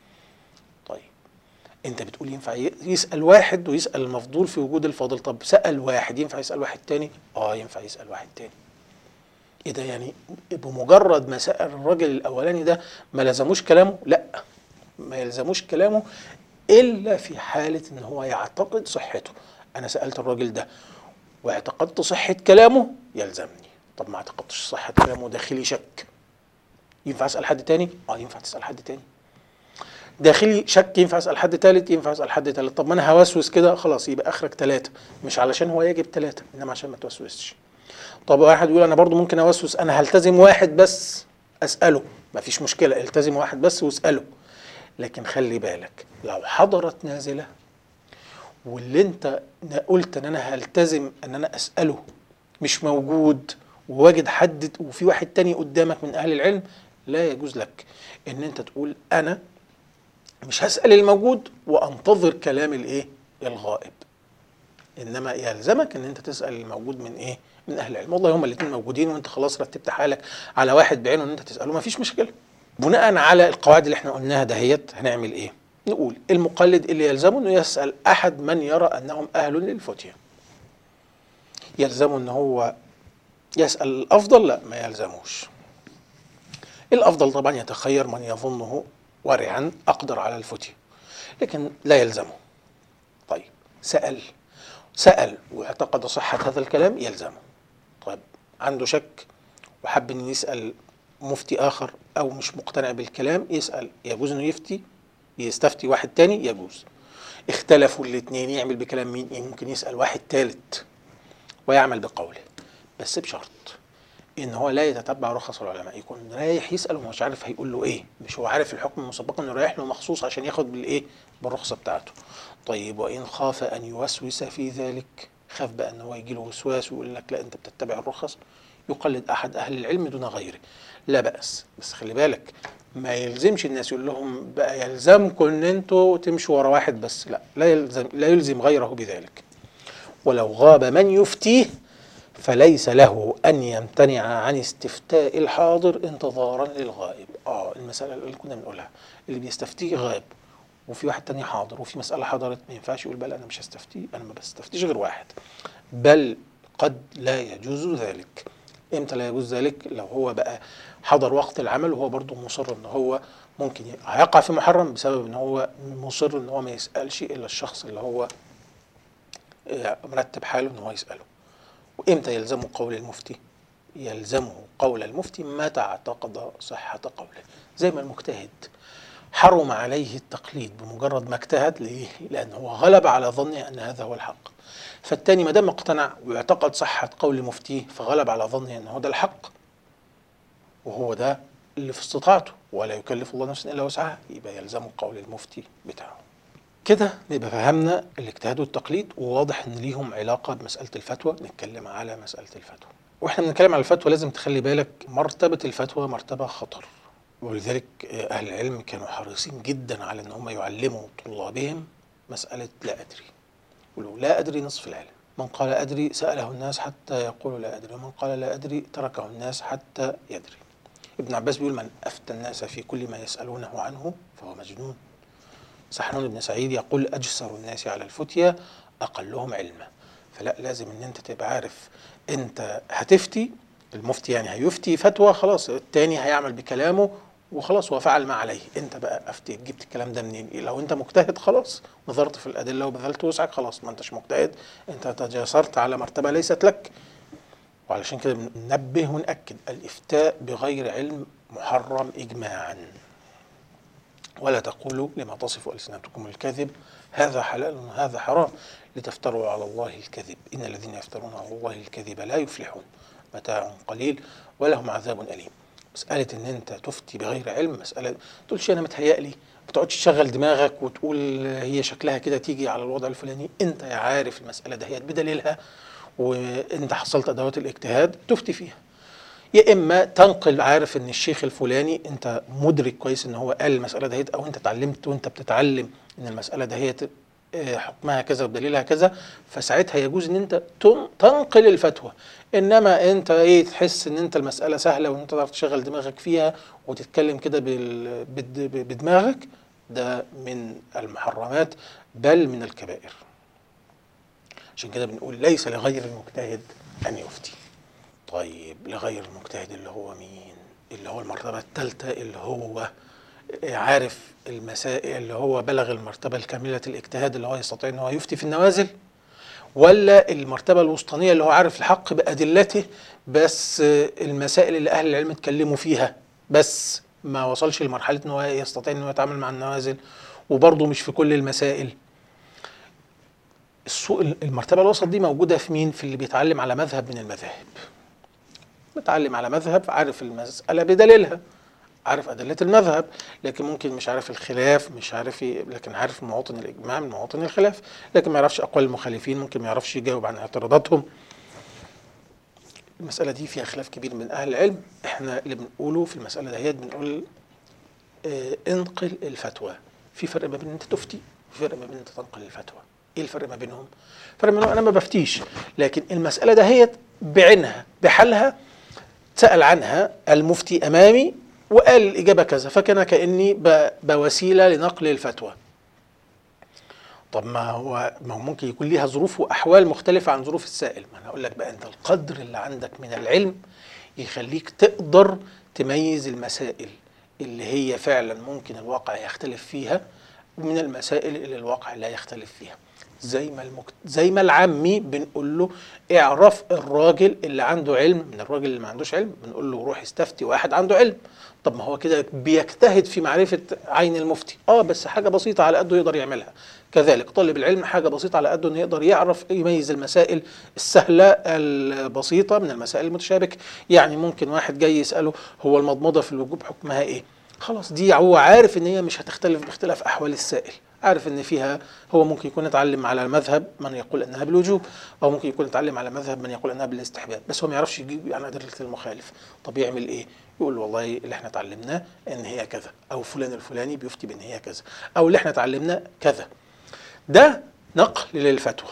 انت بتقول ينفع يسال واحد ويسال المفضول في وجود الفاضل طب سال واحد ينفع يسال واحد تاني اه ينفع يسال واحد تاني ايه ده يعني بمجرد ما سال الراجل الاولاني ده ما لزموش كلامه لا ما يلزموش كلامه الا في حاله ان هو يعتقد صحته انا سالت الراجل ده واعتقدت صحه كلامه يلزمني طب ما اعتقدتش صحه كلامه داخلي شك ينفع اسال حد تاني اه ينفع تسال حد تاني داخلي شك ينفع اسال حد ثالث ينفع اسال حد ثالث طب ما انا هوسوس كده خلاص يبقى اخرك ثلاثه مش علشان هو يجب ثلاثه انما عشان ما توسوسش طب واحد يقول انا برضو ممكن اوسوس انا هلتزم واحد بس اساله ما فيش مشكله التزم واحد بس واساله لكن خلي بالك لو حضرت نازله واللي انت قلت ان انا هلتزم ان انا اساله مش موجود وواجد حد وفي واحد تاني قدامك من اهل العلم لا يجوز لك ان انت تقول انا مش هسأل الموجود وانتظر كلام الايه الغائب انما يلزمك ان انت تسأل الموجود من ايه من اهل العلم والله هما الاثنين موجودين وانت خلاص رتبت حالك على واحد بعينه ان انت تسأله ما فيش مشكلة بناء على القواعد اللي احنا قلناها دهيت هنعمل ايه نقول المقلد اللي يلزمه انه يسأل احد من يرى انهم اهل للفتية يلزمه ان هو يسأل الافضل لا ما يلزموش الافضل طبعا يتخير من يظنه ورعا أقدر على الفتي لكن لا يلزمه سأل سأل واعتقد صحة هذا الكلام يلزمه طيب عنده شك وحب ان يسأل مفتي آخر أو مش مقتنع بالكلام يسأل يجوز إنه يفتي يستفتي واحد تاني يجوز اختلفوا الاثنين يعمل بكلام مين ممكن يسأل واحد ثالث ويعمل بقوله بس بشرط ان هو لا يتتبع رخص العلماء يكون رايح يسال ومش عارف هيقول له ايه مش هو عارف الحكم مسبقا انه رايح له مخصوص عشان ياخد بالايه بالرخصه بتاعته طيب وان خاف ان يوسوس في ذلك خاف بقى ان هو يجي له وسواس ويقول لك لا انت بتتبع الرخص يقلد احد اهل العلم دون غيره لا باس بس خلي بالك ما يلزمش الناس يقول لهم بقى يلزمكم ان انتوا تمشوا ورا واحد بس لا لا يلزم لا يلزم غيره بذلك ولو غاب من يفتيه فليس له ان يمتنع عن استفتاء الحاضر انتظارا للغائب اه المساله اللي كنا بنقولها اللي بيستفتيه غاب وفي واحد تاني حاضر وفي مساله حضرت ما ينفعش يقول بل انا مش هستفتي انا ما بستفتيش غير واحد بل قد لا يجوز ذلك امتى لا يجوز ذلك لو هو بقى حضر وقت العمل وهو برضه مصر ان هو ممكن ي- هيقع في محرم بسبب ان هو مصر ان هو ما يسالش الا الشخص اللي هو آه، مرتب حاله ان هو يساله وامتى يلزمه قول المفتي يلزمه قول المفتي متى اعتقد صحة قوله زي ما المجتهد حرم عليه التقليد بمجرد ما اجتهد ليه؟ لأنه هو غلب على ظنه أن هذا هو الحق فالتاني ما دام اقتنع واعتقد صحة قول مفتيه فغلب على ظنه أن هو ده الحق وهو ده اللي في استطاعته ولا يكلف الله نفسا إلا وسعها يبقى يلزمه قول المفتي بتاعه كده نبقى فهمنا الاجتهاد والتقليد وواضح ان ليهم علاقه بمساله الفتوى نتكلم على مساله الفتوى واحنا بنتكلم على الفتوى لازم تخلي بالك مرتبه الفتوى مرتبه خطر ولذلك اهل العلم كانوا حريصين جدا على ان هم يعلموا طلابهم مساله لا ادري يقولوا لا ادري نصف العلم من قال ادري ساله الناس حتى يقول لا ادري ومن قال لا ادري تركه الناس حتى يدري ابن عباس بيقول من افتى الناس في كل ما يسالونه عنه فهو مجنون سحنون بن سعيد يقول أجسر الناس على الفتية أقلهم علما فلا لازم ان انت تبقى عارف انت هتفتي المفتي يعني هيفتي فتوى خلاص التاني هيعمل بكلامه وخلاص هو فعل ما عليه انت بقى افتي جبت الكلام ده منين لو انت مجتهد خلاص نظرت في الادله وبذلت وسعك خلاص ما انتش مجتهد انت تجاسرت على مرتبه ليست لك وعلشان كده بننبه ونأكد الإفتاء بغير علم محرم إجماعا ولا تقولوا لما تصف ألسنتكم الكذب هذا حلال وهذا حرام لتفتروا على الله الكذب إن الذين يفترون على الله الكذب لا يفلحون متاع قليل ولهم عذاب أليم مسألة إن أنت تفتي بغير علم مسألة ما تقولش أنا متهيألي ما تقعدش تشغل دماغك وتقول هي شكلها كده تيجي على الوضع الفلاني أنت يا عارف المسألة دهيت بدليلها وأنت حصلت أدوات الاجتهاد تفتي فيها يا اما تنقل عارف ان الشيخ الفلاني انت مدرك كويس ان هو قال المساله دهيت او انت اتعلمت وانت بتتعلم ان المساله دهيت آه، حكمها كذا ودليلها كذا فساعتها يجوز ان انت تن- تنقل الفتوى انما انت ايه تحس ان انت المساله سهله وان انت تعرف تشغل دماغك فيها وتتكلم كده بال- بد- بدماغك ده من المحرمات بل من الكبائر عشان كده بنقول ليس لغير المجتهد ان يفتي طيب لغير المجتهد اللي هو مين اللي هو المرتبة الثالثة اللي هو عارف المسائل اللي هو بلغ المرتبة الكاملة الاجتهاد اللي هو يستطيع ان هو يفتي في النوازل ولا المرتبة الوسطانية اللي هو عارف الحق بأدلته بس المسائل اللي أهل العلم اتكلموا فيها بس ما وصلش لمرحلة ان هو يستطيع ان هو يتعامل مع النوازل وبرضه مش في كل المسائل السوق المرتبة الوسط دي موجودة في مين؟ في اللي بيتعلم على مذهب من المذاهب متعلم على مذهب عارف المسألة بدليلها عارف أدلة المذهب لكن ممكن مش عارف الخلاف مش عارف ي- لكن عارف مواطن الإجماع من مواطن الخلاف لكن ما يعرفش أقوال المخالفين ممكن ما يعرفش يجاوب عن اعتراضاتهم المسألة دي فيها خلاف كبير من أهل العلم احنا اللي بنقوله في المسألة دهيت بنقول اه انقل الفتوى في فرق ما بين انت تفتي وفي فرق ما بين انت تنقل الفتوى ايه الفرق ما بينهم الفرق ما بينهم انا ما بفتيش لكن المسألة دهيت بعينها بحالها سأل عنها المفتي أمامي وقال الإجابة كذا فكان كأني ب- بوسيلة لنقل الفتوى طب ما هو ما هو ممكن يكون ليها ظروف وأحوال مختلفة عن ظروف السائل ما أنا أقول لك بقى أنت القدر اللي عندك من العلم يخليك تقدر تميز المسائل اللي هي فعلا ممكن الواقع يختلف فيها ومن المسائل اللي الواقع لا يختلف فيها زي ما المكت... زي ما العامي بنقول له اعرف الراجل اللي عنده علم من الراجل اللي ما عندوش علم بنقول له روح استفتي واحد عنده علم طب ما هو كده بيجتهد في معرفة عين المفتي اه بس حاجة بسيطة على قده يقدر يعملها كذلك طالب العلم حاجة بسيطة على قده انه يقدر يعرف يميز المسائل السهلة البسيطة من المسائل المتشابكة يعني ممكن واحد جاي يسأله هو المضمضة في الوجوب حكمها ايه خلاص دي هو عارف ان هي مش هتختلف باختلاف احوال السائل عارف ان فيها هو ممكن يكون اتعلم على مذهب من يقول انها بالوجوب او ممكن يكون اتعلم على مذهب من يقول انها بالاستحباب بس هو ما يعرفش يجيب عن ادله المخالف طب يعمل ايه يقول والله اللي احنا اتعلمناه ان هي كذا او فلان الفلاني بيفتي بان هي كذا او اللي احنا اتعلمناه كذا ده نقل للفتوى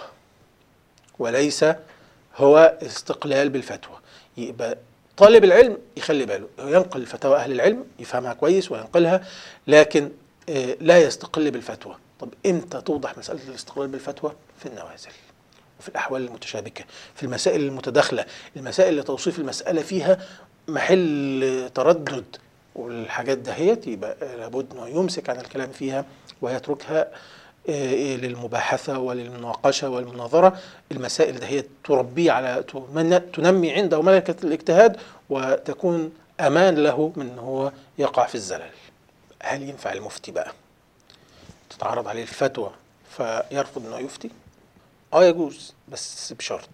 وليس هو استقلال بالفتوى يبقى طالب العلم يخلي باله ينقل فتاوى اهل العلم يفهمها كويس وينقلها لكن آه، لا يستقل بالفتوى طب امتى توضح مساله الاستقلال بالفتوى في النوازل وفي الاحوال المتشابكه في المسائل المتداخله المسائل اللي توصيف المساله فيها محل تردد والحاجات دهيت يبقى لابد انه يمسك عن الكلام فيها ويتركها آه، للمباحثة وللمناقشة والمناظرة المسائل دهيت تربيه على تمن- تنمي عنده ملكة الاجتهاد وتكون أمان له من أن هو يقع في الزلل هل ينفع المفتي بقى تتعرض عليه الفتوى فيرفض أنه يفتي اه يجوز بس بشرط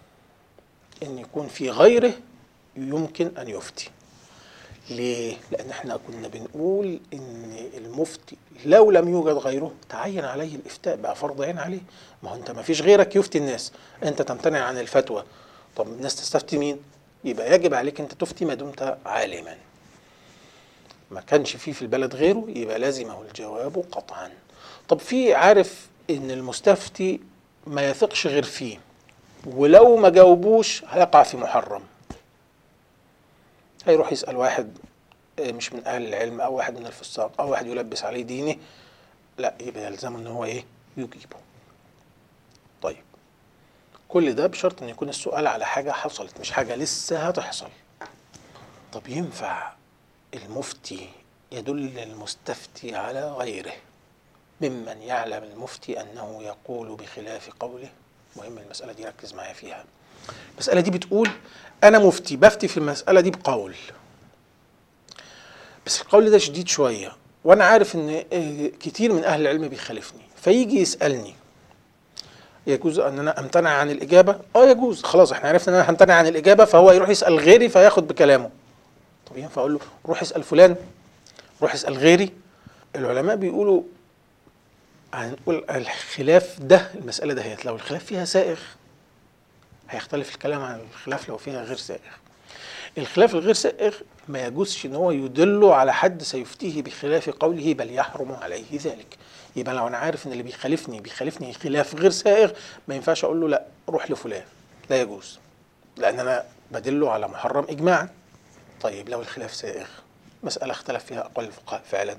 ان يكون في غيره يمكن ان يفتي ليه؟ لأن احنا كنا بنقول إن المفتي لو لم يوجد غيره تعين عليه الإفتاء بقى فرض عين عليه، ما هو أنت ما فيش غيرك يفتي الناس، أنت تمتنع عن الفتوى، طب الناس تستفتي مين؟ يبقى يجب عليك أنت تفتي ما دمت عالما. ما كانش فيه في البلد غيره يبقى لازمه الجواب قطعا. طب في عارف إن المستفتي ما يثقش غير فيه ولو ما جاوبوش هيقع في محرم. هيروح يسأل واحد آه، مش من أهل العلم أو واحد من الفساق أو واحد يلبس عليه دينه لا يبقى يلزمه إن هو إيه يجيبه طيب كل ده بشرط إن يكون السؤال على حاجة حصلت مش حاجة لسه هتحصل طب ينفع المفتي يدل المستفتي على غيره ممن يعلم المفتي أنه يقول بخلاف قوله مهم المسألة دي ركز معايا فيها المسألة دي بتقول أنا مفتي بفتي في المسألة دي بقول بس القول ده شديد شوية وأنا عارف إن آه، كتير من أهل العلم بيخالفني فيجي يسألني يجوز أن أنا أمتنع عن الإجابة؟ آه يجوز خلاص إحنا عرفنا إن أنا همتنع عن الإجابة فهو يروح يسأل غيري فياخد بكلامه طب ينفع أقول له روح اسأل فلان روح اسأل غيري العلماء بيقولوا هنقول الخلاف ده المسألة دهيت لو الخلاف فيها سائغ هيختلف الكلام عن الخلاف لو فيها غير سائغ الخلاف الغير سائغ ما يجوزش ان هو يدل على حد سيفتيه بخلاف قوله بل يحرم عليه ذلك يبقى لو انا عارف ان اللي بيخالفني بيخالفني خلاف غير سائغ ما ينفعش اقول له لا روح لفلان لا يجوز لان انا بدله على محرم اجماعا طيب لو الخلاف سائغ مسألة اختلف فيها أقوال الفقهاء فعلا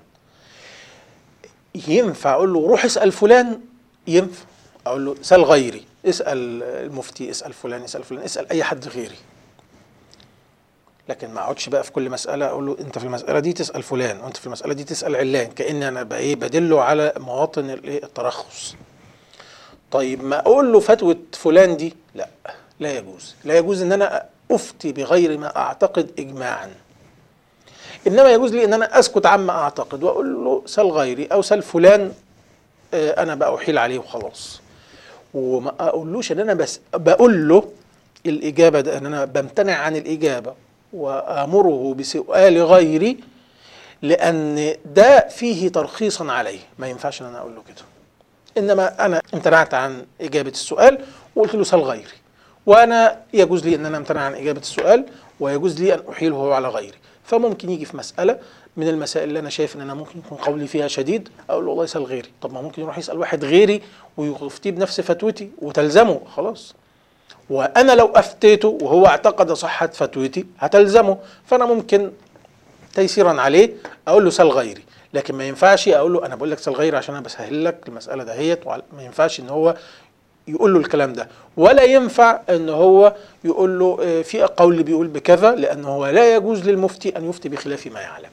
ينفع أقول له روح اسأل فلان ينفع أقول له سأل غيري اسأل المفتي اسأل فلان اسأل فلان اسأل أي حد غيري لكن ما اقعدش بقى في كل مسألة أقول له أنت في المسألة دي تسأل فلان وأنت في المسألة دي تسأل علان كأن أنا بقى إيه بدله على مواطن الإيه الترخص طيب ما أقول له فتوى فلان دي لا لا يجوز لا يجوز إن أنا أفتي بغير ما أعتقد إجماعا انما يجوز لي ان انا اسكت عما اعتقد واقول له سل غيري او سل فلان آه، انا بقى احيل عليه وخلاص وما اقولوش ان انا بس بقول له الاجابه ده ان انا بمتنع عن الاجابه وامره بسؤال غيري لان ده فيه ترخيصا عليه ما ينفعش ان انا اقول له كده انما انا امتنعت عن اجابه السؤال وقلت له سل غيري وانا يجوز لي ان انا امتنع عن اجابه السؤال ويجوز لي ان احيله على غيري فممكن يجي في مساله من المسائل اللي انا شايف ان انا ممكن يكون قولي فيها شديد اقول له والله يسال غيري طب ما ممكن يروح يسال واحد غيري ويفتيه بنفس فتوتي وتلزمه خلاص وانا لو افتيته وهو اعتقد صحه فتوتي هتلزمه فانا ممكن تيسيرا عليه اقول له سل غيري لكن ما ينفعش اقول له انا بقول لك سل غيري عشان انا بسهل لك المساله دهيت وعلى- ما ينفعش ان هو يقول له الكلام ده ولا ينفع ان هو يقول له آه، في قول بيقول بكذا لان هو لا يجوز للمفتي ان يفتي بخلاف ما يعلم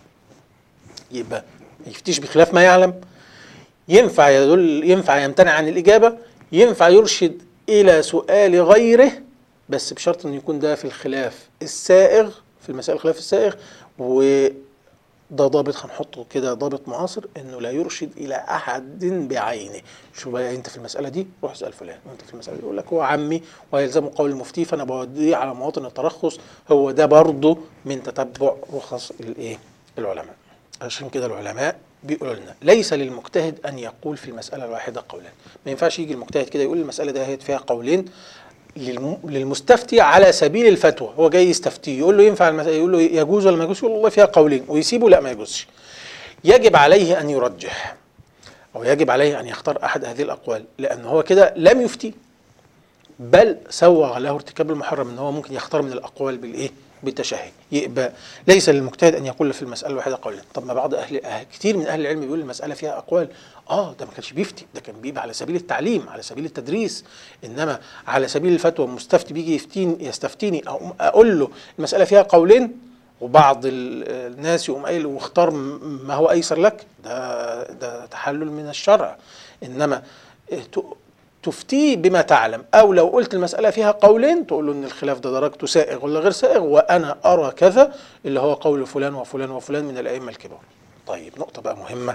يبقى ما يفتيش بخلاف ما يعلم ينفع يدل ينفع يمتنع عن الاجابه ينفع يرشد الى سؤال غيره بس بشرط ان يكون ده في الخلاف السائغ في المسائل الخلاف السائغ وده ضابط هنحطه كده ضابط معاصر انه لا يرشد الى احد بعينه شو بقى انت في المساله دي روح اسال فلان وانت في المساله دي يقول لك هو عمي ويلزمه قول المفتي فانا بوديه على مواطن الترخص هو ده برضه من تتبع رخص الايه العلماء عشان كده العلماء بيقولوا لنا ليس للمجتهد ان يقول في المساله الواحده قولان ما ينفعش يجي المجتهد كده يقول المساله دي فيها قولين للم- للمستفتي على سبيل الفتوى هو جاي يستفتيه يقول له ينفع المسألة يقول له يجوز ولا ما يجوز يقول له والله فيها قولين ويسيبه لا ما يجوزش يجب عليه ان يرجح او يجب عليه ان يختار احد هذه الاقوال لان هو كده لم يفتي بل سوغ له ارتكاب المحرم ان هو ممكن يختار من الاقوال بالايه بالتشهي يبقى ليس للمجتهد ان يقول في المساله الواحده قولا طب ما بعض اهل أهل كتير من اهل العلم بيقول المساله فيها اقوال اه ده ما كانش بيفتي ده كان بيبقى على سبيل التعليم على سبيل التدريس انما على سبيل الفتوى المستفتي بيجي يفتين يستفتيني او اقول له المساله فيها قولين وبعض ال- الناس يقوم قايل واختار م- ما هو ايسر لك ده ده تحلل من الشرع انما ت- تفتيه بما تعلم او لو قلت المساله فيها قولين تقول له ان الخلاف ده درجته سائغ ولا غير سائغ وانا ارى كذا اللي هو قول فلان وفلان وفلان من الائمه الكبار. طيب نقطه بقى مهمه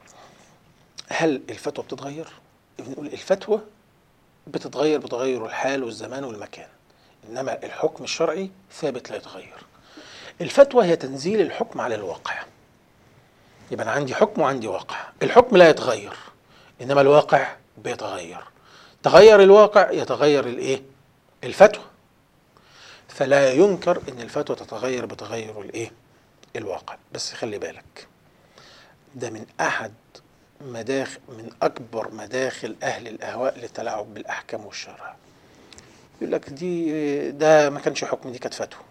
هل الفتوى بتتغير؟ بنقول الفتوى بتتغير بتغير الحال والزمان والمكان انما الحكم الشرعي ثابت لا يتغير. الفتوى هي تنزيل الحكم على الواقع. يبقى انا عندي حكم وعندي واقع، الحكم لا يتغير انما الواقع بيتغير. تغير الواقع يتغير الايه؟ الفتوى. فلا ينكر ان الفتوى تتغير بتغير الايه؟ الواقع، بس خلي بالك. ده من احد مداخل من اكبر مداخل اهل الاهواء للتلاعب بالاحكام والشرع. يقول لك دي ده ما كانش حكم دي كانت فتوى.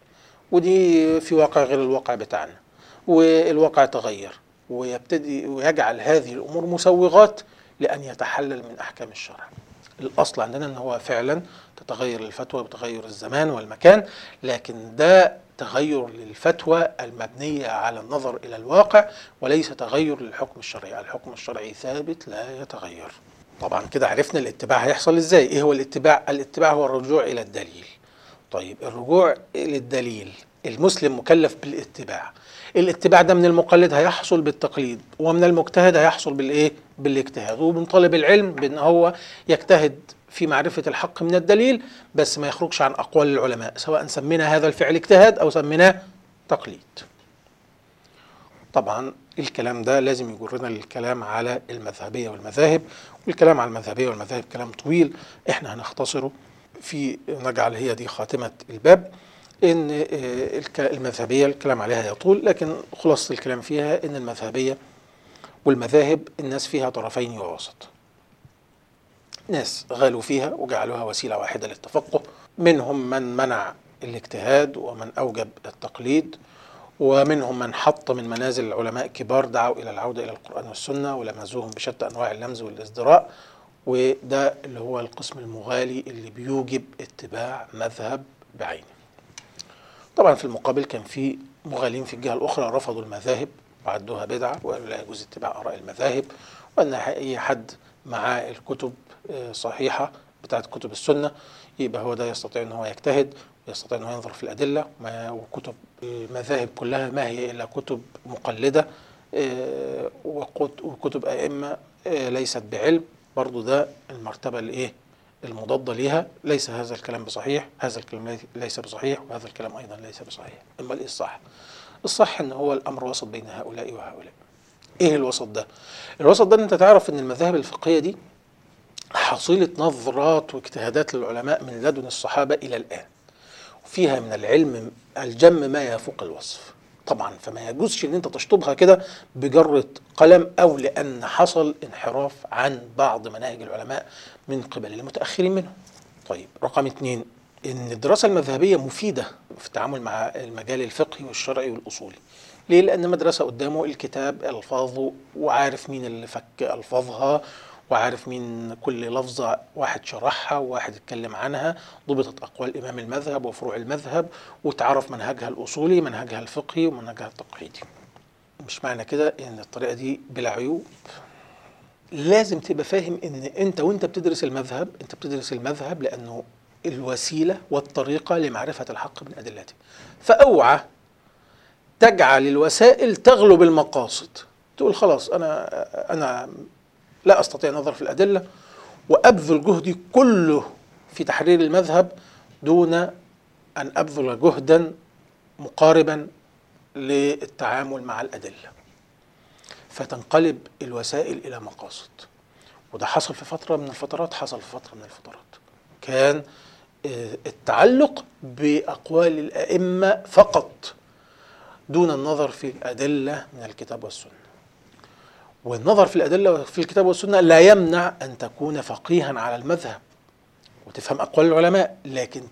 ودي في واقع غير الواقع بتاعنا والواقع تغير ويبتدي ويجعل هذه الامور مسوغات لان يتحلل من احكام الشرع. الاصل عندنا ان هو فعلا تتغير الفتوى بتغير الزمان والمكان لكن ده تغير للفتوى المبنيه على النظر الى الواقع وليس تغير للحكم الشرعي، الحكم الشرعي ثابت لا يتغير. طبعا كده عرفنا الاتباع هيحصل ازاي؟ ايه هو الاتباع؟ الاتباع هو الرجوع الى الدليل. طيب الرجوع للدليل المسلم مكلف بالاتباع الاتباع ده من المقلد هيحصل بالتقليد ومن المجتهد هيحصل بالايه بالاجتهاد ومن طالب العلم بان هو يجتهد في معرفة الحق من الدليل بس ما يخرجش عن أقوال العلماء سواء سمينا هذا الفعل اجتهاد أو سميناه تقليد طبعا الكلام ده لازم يجرنا للكلام على المذهبية والمذاهب والكلام على المذهبية والمذاهب كلام طويل احنا هنختصره في نجعل هي دي خاتمة الباب ان آه، الك- المذهبية الكلام عليها يطول لكن خلاصة الكلام فيها ان المذهبية والمذاهب الناس فيها طرفين ووسط ناس غالوا فيها وجعلوها وسيلة واحدة للتفقه منهم من منع الاجتهاد ومن أوجب التقليد ومنهم من حط من منازل العلماء كبار دعوا إلى العودة إلى القرآن والسنة ولمزوهم بشتى أنواع اللمز والازدراء وده اللي هو القسم المغالي اللي بيوجب اتباع مذهب بعينه طبعا في المقابل كان في مغالين في الجهة الأخرى رفضوا المذاهب وعدوها بدعة وقالوا لا يجوز اتباع آراء المذاهب وأن أي حد معاه الكتب آه، صحيحة بتاعت كتب السنة يبقى هو ده يستطيع أن هو يجتهد ويستطيع أن هو ينظر في الأدلة ما- وكتب المذاهب كلها ما هي إلا كتب مقلدة آه، وقت- وكتب أئمة آه، ليست بعلم برضو ده المرتبة الإيه المضادة ليها ليس هذا الكلام بصحيح هذا الكلام لي- ليس بصحيح وهذا الكلام أيضا ليس بصحيح أما إيه الصح الصح أن هو الأمر وسط بين هؤلاء وهؤلاء إيه الوسط ده الوسط ده أن أنت تعرف أن المذاهب الفقهية دي حصيلة نظرات واجتهادات للعلماء من لدن الصحابة إلى الآن فيها من العلم الجم ما يفوق الوصف طبعا فما يجوزش ان انت تشطبها كده بجرة قلم او لان حصل انحراف عن بعض مناهج العلماء من قبل المتاخرين منهم. طيب رقم اثنين ان الدراسه المذهبيه مفيده في التعامل مع المجال الفقهي والشرعي والاصولي. ليه؟ لان مدرسه قدامه الكتاب الفاظه وعارف مين اللي فك الفاظها وعارف مين كل لفظة واحد شرحها وواحد اتكلم عنها ضبطت أقوال إمام المذهب وفروع المذهب وتعرف منهجها الأصولي منهجها الفقهي ومنهجها التقليدي مش معنى كده إن الطريقة دي بلا عيوب لازم تبقى فاهم ان انت وانت بتدرس المذهب انت بتدرس المذهب لانه الوسيله والطريقه لمعرفه الحق من ادلته فاوعى تجعل الوسائل تغلب المقاصد تقول خلاص انا انا لا استطيع النظر في الادله وابذل جهدي كله في تحرير المذهب دون ان ابذل جهدا مقاربا للتعامل مع الادله فتنقلب الوسائل الى مقاصد وده حصل في فتره من الفترات حصل في فتره من الفترات كان آه، التعلق باقوال الائمه فقط دون النظر في الادله من الكتاب والسنه والنظر في الادله في الكتاب والسنه لا يمنع ان تكون فقيها على المذهب وتفهم اقوال العلماء لكن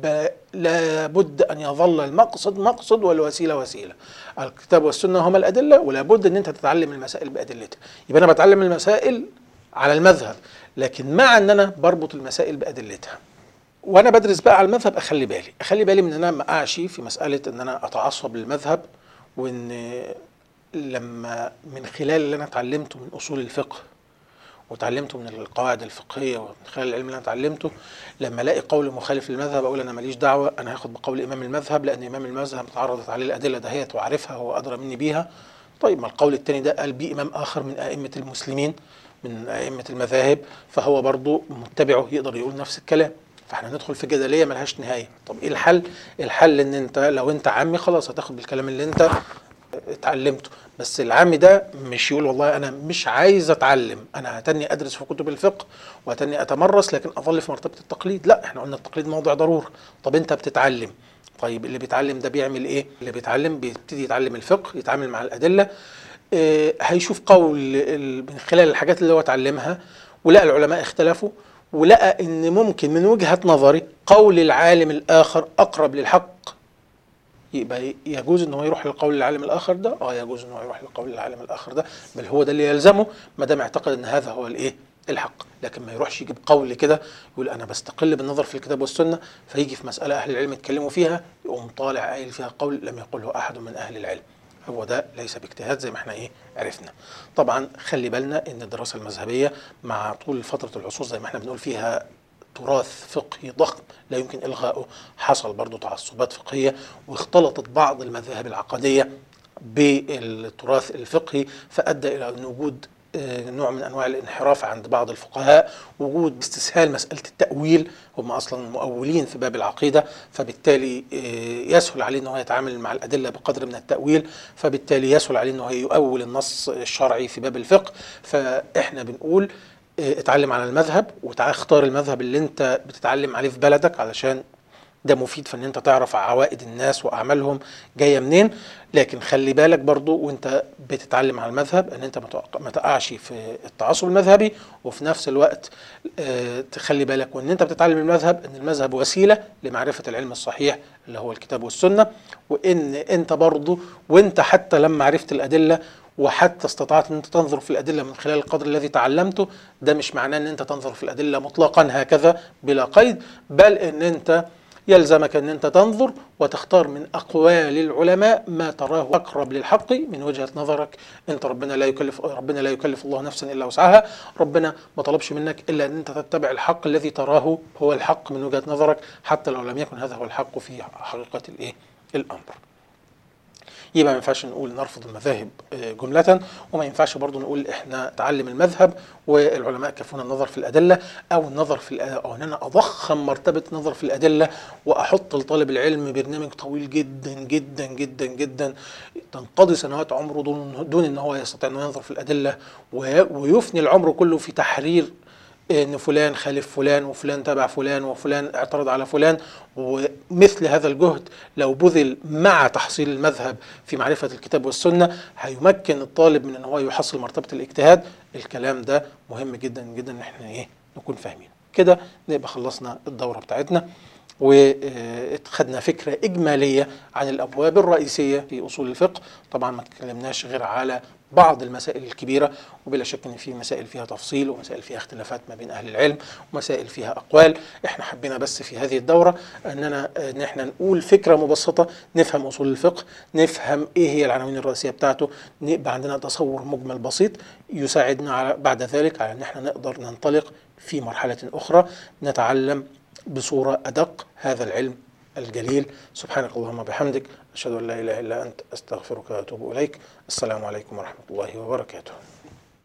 لابد ان يظل المقصد مقصد والوسيله وسيله الكتاب والسنه هما الادله ولابد ان انت تتعلم المسائل بادلتها يبقى انا بتعلم المسائل على المذهب لكن مع ان انا بربط المسائل بادلتها وانا بدرس بقى على المذهب اخلي بالي اخلي بالي من ان انا ما اقعش في مساله ان انا اتعصب للمذهب وان لما من خلال اللي انا اتعلمته من اصول الفقه وتعلمته من القواعد الفقهيه ومن خلال العلم اللي انا اتعلمته لما الاقي قول مخالف للمذهب اقول انا ماليش دعوه انا هاخد بقول امام المذهب لان امام المذهب اتعرضت عليه الادله دهيت وعارفها هو ادرى مني بيها طيب ما القول الثاني ده قال بيه امام اخر من ائمه المسلمين من ائمه المذاهب فهو برضه متبعه يقدر يقول نفس الكلام فاحنا ندخل في جدليه ملهاش نهايه طب ايه الحل الحل ان انت لو انت عمي خلاص هتاخد بالكلام اللي انت اتعلمته بس العامي ده مش يقول والله انا مش عايز اتعلم انا هتني ادرس في كتب الفقه وهتني اتمرس لكن اظل في مرتبه التقليد لا احنا قلنا التقليد موضع ضروره طب انت بتتعلم طيب اللي بيتعلم ده بيعمل ايه اللي بيتعلم بيبتدي يتعلم الفقه يتعامل مع الادله اه هيشوف قول من خلال الحاجات اللي هو اتعلمها ولقى العلماء اختلفوا ولقى ان ممكن من وجهه نظري قول العالم الاخر اقرب للحق يبقى يجوز ان هو يروح للقول العالم الاخر ده اه يجوز ان هو يروح للقول العالم الاخر ده بل هو ده اللي يلزمه ما دام اعتقد ان هذا هو الايه الحق لكن ما يروحش يجيب قول كده يقول انا بستقل بالنظر في الكتاب والسنه فيجي في مساله اهل العلم يتكلموا فيها يقوم طالع قايل فيها قول لم يقله احد من اهل العلم هو ده ليس باجتهاد زي ما احنا ايه عرفنا طبعا خلي بالنا ان الدراسه المذهبيه مع طول فتره العصور زي ما احنا بنقول فيها تراث فقهي ضخم لا يمكن إلغائه حصل برضو تعصبات فقهية واختلطت بعض المذاهب العقدية بالتراث الفقهي فأدى إلى أن وجود آه، نوع من انواع الانحراف عند بعض الفقهاء وجود استسهال مساله التاويل هم اصلا مؤولين في باب العقيده فبالتالي آه، يسهل عليه انه يتعامل مع الادله بقدر من التاويل فبالتالي يسهل عليه انه يؤول النص الشرعي في باب الفقه فاحنا بنقول اتعلم على المذهب وتعالى اختار المذهب اللي انت بتتعلم عليه في بلدك علشان ده مفيد في ان انت تعرف عوائد الناس واعمالهم جايه منين لكن خلي بالك برضو وانت بتتعلم على المذهب ان انت ما تقعش في التعصب المذهبي وفي نفس الوقت اه تخلي بالك وان انت بتتعلم المذهب ان المذهب وسيله لمعرفه العلم الصحيح اللي هو الكتاب والسنه وان انت برضو وانت حتى لما عرفت الادله وحتى استطعت ان انت تنظر في الادله من خلال القدر الذي تعلمته ده مش معناه ان انت تنظر في الادله مطلقا هكذا بلا قيد بل ان انت يلزمك ان انت تنظر وتختار من اقوال العلماء ما تراه اقرب للحق من وجهه نظرك انت ربنا لا يكلف ربنا لا يكلف الله نفسا الا وسعها ربنا ما طلبش منك الا ان انت تتبع الحق الذي تراه هو الحق من وجهه نظرك حتى لو لم يكن هذا هو الحق في حقيقه الايه الامر يبقى ما ينفعش نقول نرفض المذاهب آه، جملة وما ينفعش برضو نقول احنا تعلم المذهب والعلماء كفونا النظر في الأدلة أو النظر في أو أن أنا أضخم مرتبة نظر في الأدلة وأحط لطالب العلم برنامج طويل جدا جدا جدا جدا تنقضي سنوات عمره دون, دون أن هو يستطيع أن ينظر في الأدلة ويفني العمر كله في تحرير ان فلان خالف فلان وفلان تبع فلان وفلان اعترض على فلان ومثل هذا الجهد لو بذل مع تحصيل المذهب في معرفة الكتاب والسنة هيمكن الطالب من ان هو يحصل مرتبة الاجتهاد الكلام ده مهم جدا جدا ان احنا ايه نكون فاهمين كده نبقى خلصنا الدورة بتاعتنا وخدنا فكرة إجمالية عن الأبواب الرئيسية في أصول الفقه طبعا ما تكلمناش غير على بعض المسائل الكبيرة وبلا شك ان في مسائل فيها تفصيل ومسائل فيها اختلافات ما بين اهل العلم ومسائل فيها اقوال احنا حبينا بس في هذه الدورة اننا ان احنا نقول فكرة مبسطة نفهم اصول الفقه نفهم ايه هي العناوين الرئيسية بتاعته يبقى عندنا تصور مجمل بسيط يساعدنا على بعد ذلك على ان احنا نقدر ننطلق في مرحلة اخرى نتعلم بصورة ادق هذا العلم الجليل سبحانك اللهم وبحمدك أشهد أن لا إله إلا أنت أستغفرك وأتوب إليك السلام عليكم ورحمة الله وبركاته